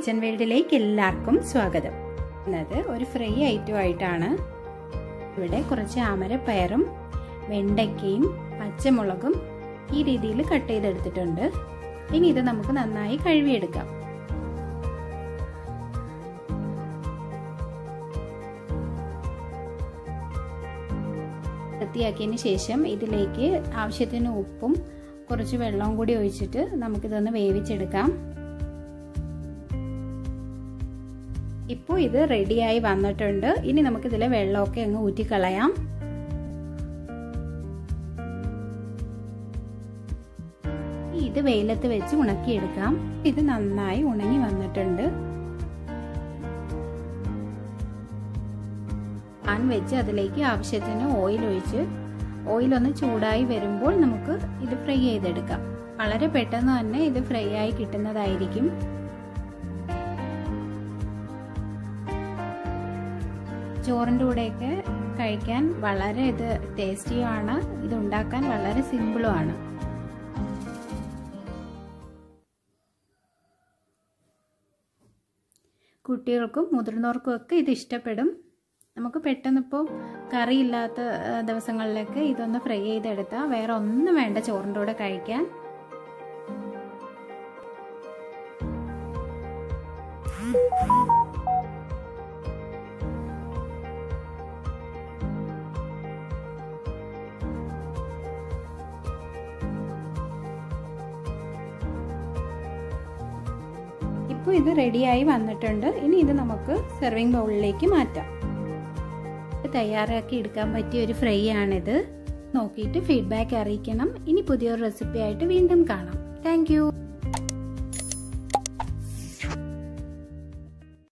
kitchen വേൾഡിലേക്ക് എല്ലാവർക്കും സ്വാഗതം എന്നത് ഒരു ഫ്രൈ ഐറ്റം ആയിട്ടാണ് ഇവിടെ കുറച്ച് അമരപ്പയറും വെണ്ടയ്ക്കയും പച്ചമുളകും ഈ രീതിയിൽ കട്ട് ചെയ്തെടുത്തിട്ടുണ്ട് ഇനി ഇത് നമുക്ക് നന്നായി കഴുകിയെടുക്കാം വൃത്തിയാക്കിയതിന് ശേഷം ഇതിലേക്ക് ആവശ്യത്തിന് ഉപ്പും കുറച്ച് വെള്ളവും കൂടി ഒഴിച്ചിട്ട് നമുക്കിതൊന്ന് വേവിച്ചെടുക്കാം ഇപ്പോൾ ഇത് റെഡിയായി വന്നിട്ടുണ്ട് ഇനി നമുക്കിതിലെ വെള്ളമൊക്കെ അങ്ങ് ഊറ്റിക്കളയാം ഇത് വെയിലത്ത് വെച്ച് ഉണക്കിയെടുക്കാം ഇത് നന്നായി ഉണങ്ങി വന്നിട്ടുണ്ട് പാൻ വെച്ച് അതിലേക്ക് ആവശ്യത്തിന് ഓയിൽ ഒഴിച്ച് ഓയിൽ ഒന്ന് ചൂടായി വരുമ്പോൾ നമുക്ക് ഇത് ഫ്രൈ ചെയ്തെടുക്കാം വളരെ പെട്ടെന്ന് തന്നെ ഇത് ഫ്രൈ ആയി കിട്ടുന്നതായിരിക്കും ചോറിൻ്റെ കൂടെയൊക്കെ കഴിക്കാൻ വളരെ ഇത് ടേസ്റ്റിയുമാണ് ഇത് ഉണ്ടാക്കാൻ വളരെ സിമ്പിളുമാണ് കുട്ടികൾക്കും മുതിർന്നവർക്കും ഒക്കെ ഇത് ഇഷ്ടപ്പെടും നമുക്ക് പെട്ടെന്ന് ഇപ്പോൾ കറിയില്ലാത്ത ദിവസങ്ങളിലൊക്കെ ഇതൊന്ന് ഫ്രൈ ചെയ്തെടുത്താൽ വേറെ ഒന്നും വേണ്ട ചോറിൻ്റെ കൂടെ കഴിക്കാൻ ഇപ്പോൾ ഇത് റെഡിയായി വന്നിട്ടുണ്ട് ഇനി ഇത് നമുക്ക് സെർവിങ് ബൗളിലേക്ക് മാറ്റാം തയ്യാറാക്കി എടുക്കാൻ പറ്റിയ ഒരു ഫ്രൈ ആണിത് നോക്കിയിട്ട് ഫീഡ്ബാക്ക് അറിയിക്കണം ഇനി പുതിയൊരു റെസിപ്പി ആയിട്ട് വീണ്ടും കാണാം താങ്ക്